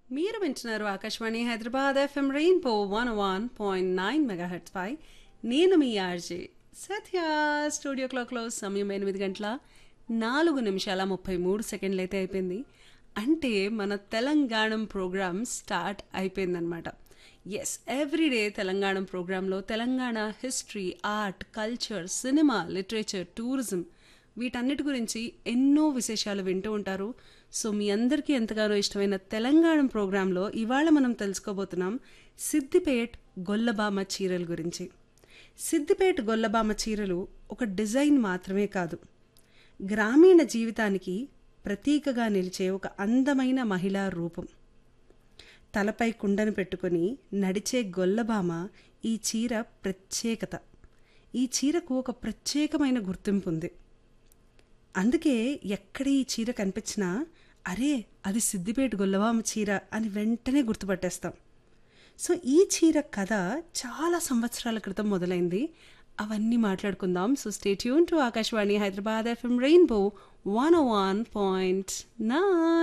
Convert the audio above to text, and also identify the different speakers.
Speaker 1: మీరు వింటున్నారు Akashvani Hyderabad FM rainbow one one point nine megahertz పై నేను మీ ఆర్జే సత్య స్టూడియో క్లాక్లో సమయం ఎనిమిది గంటల నాలుగు నిమిషాల ముప్పై మూడు సెకండ్లు అయితే అయిపోయింది అంటే మన తెలంగాణ ప్రోగ్రామ్ స్టార్ట్ అయిపోయిందనమాట ఎస్ ఎవ్రీడే తెలంగాణ ప్రోగ్రాంలో Telangana history art culture cinema literature tourism వీటన్నిటి గురించి ఎన్నో విశేషాలు వింటూ ఉంటారు సో మీ అందరికీ ఎంతగానో ఇష్టమైన తెలంగాణ ప్రోగ్రాంలో ఇవాళ మనం తెలుసుకోబోతున్నాం సిద్దిపేట్ గొల్లబామ చీరల గురించి సిద్దిపేట్ గొల్లబామ చీరలు ఒక డిజైన్ మాత్రమే కాదు గ్రామీణ జీవితానికి ప్రతీకగా నిలిచే ఒక అందమైన మహిళా రూపం తలపై కుండను పెట్టుకొని నడిచే గొల్లబామ ఈ చీర ప్రత్యేకత ఈ చీరకు ఒక ప్రత్యేకమైన గుర్తింపు ఉంది అందుకే ఎక్కడ ఈ చీర కనిపించినా అరే అది సిద్దిపేట గొల్లవామ చీర అని వెంటనే గుర్తుపట్టేస్తాం సో ఈ చీర కథ చాలా సంవత్సరాల క్రితం మొదలైంది అవన్నీ మాట్లాడుకుందాం so stay tune to Akashvani Hyderabad FM rainbow one one point nine